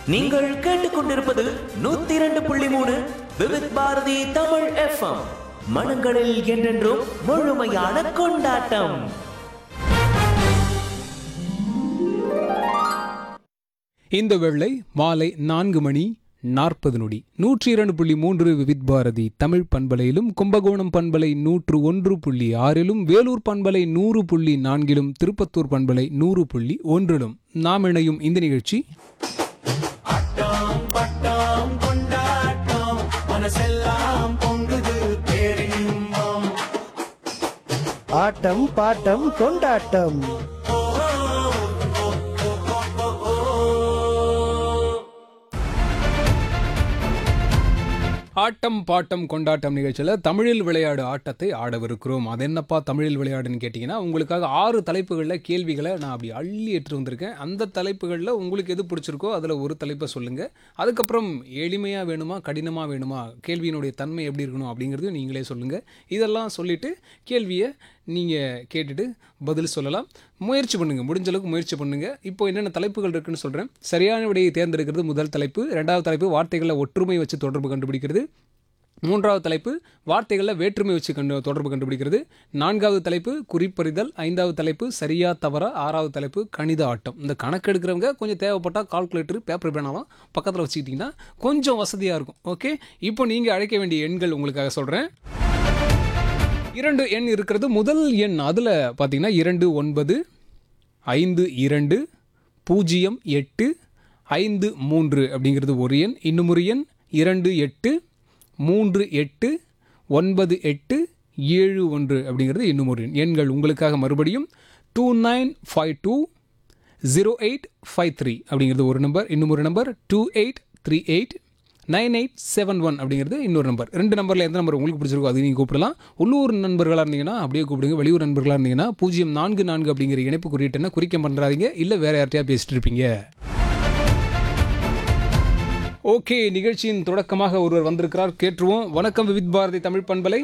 நீங்கள் கேட்டுக்கொண்டிருப்பது நூத்தி இரண்டு புள்ளி மூணு விவித் பாரதி தமிழ் எஃப்எம் மனங்களில் என்றென்றும் முழுமையான கொண்டாட்டம் இந்த வேளை மாலை நான்கு மணி நாற்பது நொடி நூற்றி இரண்டு புள்ளி மூன்று விவித் பாரதி தமிழ் பண்பலையிலும் கும்பகோணம் பண்பலை நூற்று ஒன்று புள்ளி ஆறிலும் வேலூர் பண்பலை நூறு புள்ளி நான்கிலும் திருப்பத்தூர் பண்பலை நூறு புள்ளி ஒன்றிலும் நாம் இணையும் இந்த நிகழ்ச்சி ஆட்டம் பாட்டம் கொண்டாட்டம் ஆட்டம் பாட்டம் கொண்டாட்டம் நிகழ்ச்சியில் தமிழில் விளையாடு ஆட்டத்தை ஆடவிருக்கிறோம் அது என்னப்பா தமிழில் விளையாடுன்னு கேட்டிங்கன்னா உங்களுக்காக ஆறு தலைப்புகளில் கேள்விகளை நான் அப்படி அள்ளி ஏற்று வந்திருக்கேன் அந்த தலைப்புகளில் உங்களுக்கு எது பிடிச்சிருக்கோ அதில் ஒரு தலைப்பை சொல்லுங்கள் அதுக்கப்புறம் எளிமையாக வேணுமா கடினமாக வேணுமா கேள்வியினுடைய தன்மை எப்படி இருக்கணும் அப்படிங்கிறது நீங்களே சொல்லுங்கள் இதெல்லாம் சொல்லிவிட்டு கேள்வியை நீங்கள் கேட்டுட்டு பதில் சொல்லலாம் முயற்சி பண்ணுங்கள் முடிஞ்ச அளவுக்கு முயற்சி பண்ணுங்கள் இப்போ என்னென்ன தலைப்புகள் இருக்குன்னு சொல்கிறேன் சரியான விடையை தேர்ந்தெடுக்கிறது முதல் தலைப்பு ரெண்டாவது தலைப்பு வார்த்தைகளை ஒற்றுமை வச்சு தொடர்பு கண்டுபிடிக்கிறது மூன்றாவது தலைப்பு வார்த்தைகளில் வேற்றுமை வச்சு கண்டு தொடர்பு கண்டுபிடிக்கிறது நான்காவது தலைப்பு குறிப்பறிதல் ஐந்தாவது தலைப்பு சரியா தவறா ஆறாவது தலைப்பு கணித ஆட்டம் இந்த கணக்கு எடுக்கிறவங்க கொஞ்சம் தேவைப்பட்டால் கால்குலேட்டர் பேப்பர் பேனாலாம் பக்கத்தில் வச்சுக்கிட்டிங்கன்னா கொஞ்சம் வசதியாக இருக்கும் ஓகே இப்போ நீங்கள் அழைக்க வேண்டிய எண்கள் உங்களுக்காக சொல்கிறேன் இரண்டு எண் இருக்கிறது முதல் எண் அதில் பார்த்தீங்கன்னா இரண்டு ஒன்பது ஐந்து இரண்டு பூஜ்ஜியம் எட்டு ஐந்து மூன்று அப்படிங்கிறது ஒரு எண் இன்னும் ஒரு எண் இரண்டு எட்டு மூன்று எட்டு ஒன்பது எட்டு ஏழு ஒன்று அப்படிங்கிறது இன்னும் ஒரு எண் எண்கள் உங்களுக்காக மறுபடியும் two nine five two zero eight five three அப்படிங்கிறது ஒரு நம்பர் இன்னும் ஒரு number two eight three eight nine eight seven one அப்படிங்கிறது இன்னொரு நம்பர் ரெண்டு நம்பரில் எந்த நம்பர் உங்களுக்கு பிடிச்சிருக்கோ அது நீங்கள் கூப்பிடலாம் உள்ளூர் நண்பர்களாக இருந்தீங்கன்னா அப்படியே கூப்பிடுங்க வெளியூர் நண்பர்களாக இருந்தீங்கன்னா பூஜ்ஜியம் நான்கு நான்கு அப்படிங்கிற இணைப்பு குறியீட்டுன்னா குறிக்க பண்ணுறாதீங்க இல்லை வேறு யார்ட்டையா பேசிட்டு இருப்பீங்க ஓகே நிகழ்ச்சியின் தொடக்கமாக ஒருவர் வந்திருக்கிறார் கேட்டுருவோம் வணக்கம் விவித் பாரதி தமிழ் பண்பலை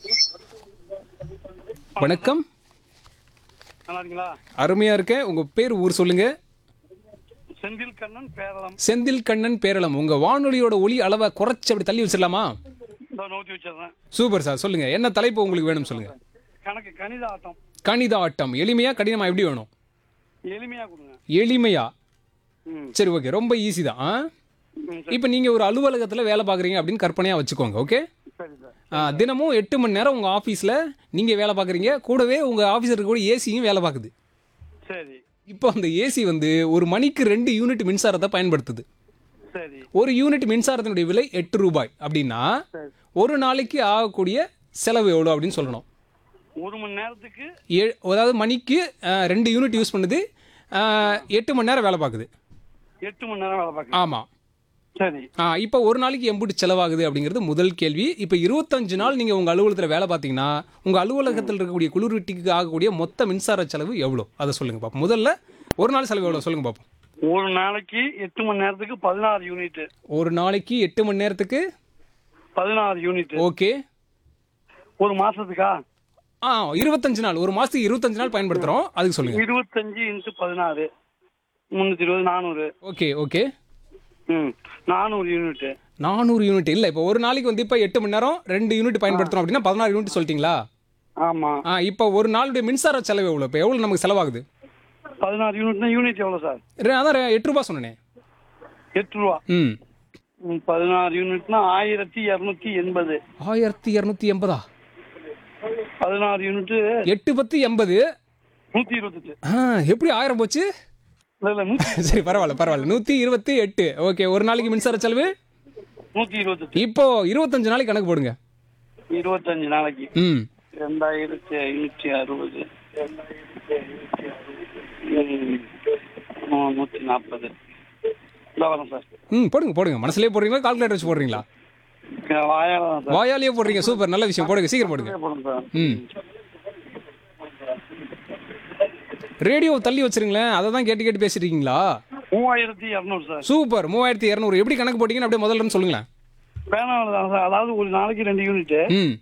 வணக்கம் நல்லா இருக்கீங்களா அருமையா இருக்கேன் உங்க பேர் ஊர் சொல்லுங்க செந்தில் கண்ணன் பேரளம் செந்தில் கண்ணன் பேரளம் உங்க வானொலியோட ஒளி அளவை குறைச்சு அப்படி தள்ளி வச்சிடலாமா இந்த நோக்கி வச்சிடுறேன் சூப்பர் சார் சொல்லுங்க என்ன தலைப்பு உங்களுக்கு வேணும் சொல்லுங்க கணக்கு கணித ஆட்டம் கணித ஆட்டம் எளிமையா கடினமா எப்படி வேணும் எளிமையா கொடுங்க எளிமையா ம் சரி ஓகே ரொம்ப ஈஸி தான் ஆ? ம், சரி இப்போ நீங்க ஒரு அலுவலகத்துல வேலை பார்க்குறீங்க அப்படின்னு கற்பனையா வச்சுக்கோங்க ஓகே சரி சார் ஆ, தினமும் எட்டு மணி நேரம் உங்க ஆஃபீஸில் நீங்க வேலை பார்க்குறீங்க கூடவே உங்க ஆஃபீஸர் கூட ஏசியும் வேலை பார்க்குது சரி இப்போ அந்த ஏசி வந்து ஒரு மணிக்கு ரெண்டு யூனிட் மின்சாரத்தை பயன்படுத்துது சரி ஒரு யூனிட் மின்சாரத்தினுடைய விலை எட்டு ரூபாய் அப்படின்னா சரி ஒரு நாளைக்கு ஆகக்கூடிய செலவு எவ்வளோ அப்படின்னு சொல்லணும் ஒரு மணி நேரத்துக்கு ஏ அதாவது மணிக்கு அஹ், ரெண்டு யூனிட் யூஸ் பண்ணுது அஹ், எட்டு மணி நேரம் வேலை பார்க்குது எட்டு மணி நேரம் வேலை பார்க்க ஆமாம் சரி இப்போ ஒரு நாளைக்கு எம்புட்டு செலவாகுது அப்படிங்கிறது முதல் கேள்வி இப்போ இருபத்தஞ்சு நாள் நீங்கள் உங்கள் அலுவலகத்தில் வேலை பார்த்தீங்கன்னா உங்கள் அலுவலகத்தில் இருக்கக்கூடிய குளிர்வீட்டுக்கு ஆகக்கூடிய மொத்த மின்சார செலவு எவ்வளோ அதை சொல்லுங்கள் பாப்போம் முதல்ல ஒரு நாள் செலவு எவ்வளோ சொல்லுங்கள் பார்ப்போம் ஒரு நாளைக்கு எட்டு மணி நேரத்துக்கு பதினாறு யூனிட் ஒரு நாளைக்கு எட்டு மணி நேரத்துக்கு பதினாறு யூனிட் ஓகே ஒரு மாசத்துக்கா ஆ இருபத்தஞ்சு நாள் ஒரு மாதத்துக்கு இருபத்தஞ்சு நாள் பயன்படுத்துகிறோம் அதுக்கு சொல்லுங்கள் இருபத்தஞ்சு இன்ட்டு பதினாறு முந்நூற்றி இருபது நானூறு ஓகே ஓகே ம் நானூறு யூனிட் நானூறு யூனிட் இல்லை இப்போ ஒரு நாளைக்கு வந்து இப்போ எட்டு மணி நேரம் ரெண்டு யூனிட் பயன்படுத்துறோம் அப்படின்னா பதினாறு யூனிட் சொல்லிட்டீங்களா ஆமா ஆ இப்போ ஒரு நாளுடைய மின்சார செலவு எவ்வளோ இப்போ எவ்வளோ நமக்கு செலவாகுது பதினாறு யூனிட்னா யூனிட் எவ்வளோ சார் ரெ- அதான் ரெ- எட்டு ரூபா சொன்னேனே எட்டு ரூபா ம் ம், பதினாறு யூனிட்னா ஆயிரத்தி இரநூத்தி எண்பது ஆயிரத்தி இரநூத்தி எண்பதா பதினாறு யூனிட் எட்டு பத்து எண்பது நூத்தி இருபத்தெட்டு ஆ எப்படி ஆயிரம் போச்சு இல்ல இல்ல நூத்தி சரி பரவாயில்ல பரவாயில்ல நூற்றி இருபத்தி எட்டு ஓகே ஒரு நாளைக்கு மின்சார செலவு நூத்தி இருபத்தெட்டு இப்போ இருபத்தஞ்சு நாளைக்கு கணக்கு போடுங்க இருபத்தஞ்சு நாளைக்கு ம் ரெண்டாயிரத்தி ஐநூத்தி அறுபது ம், மூ- நூத்தி நாற்பது இதோ வரேன் சார் ம் போடுங்க போடுங்க மனசுலயே போடுறீங்களா கால்குலேட்டர் வச்சு போடுறீங்களா வாயாளம் சார் வாயாலேயே போடுறீங்க சூப்பர் நல்ல விஷயம் போடுங்க சீக்கிரம் போடுங்க போடுங்க சார் ம் ரேடியோ தள்ளி வச்சிருங்களேன் அதை தான் கேட்டு கேட்டு பேசிட்டு இருக்கீங்களா மூவாயிரத்தி இரநூறு சார் சூப்பர் மூவாயிரத்தி இரநூறு எப்படி கணக்கு போட்டீங்கன்னு அப்படியே முதல்ல இருந்து சொல்லுங்களேன் பேனாவில் தான் சார் அதாவது ஒரு நாளைக்கு ரெண்டு யூனிட் ம்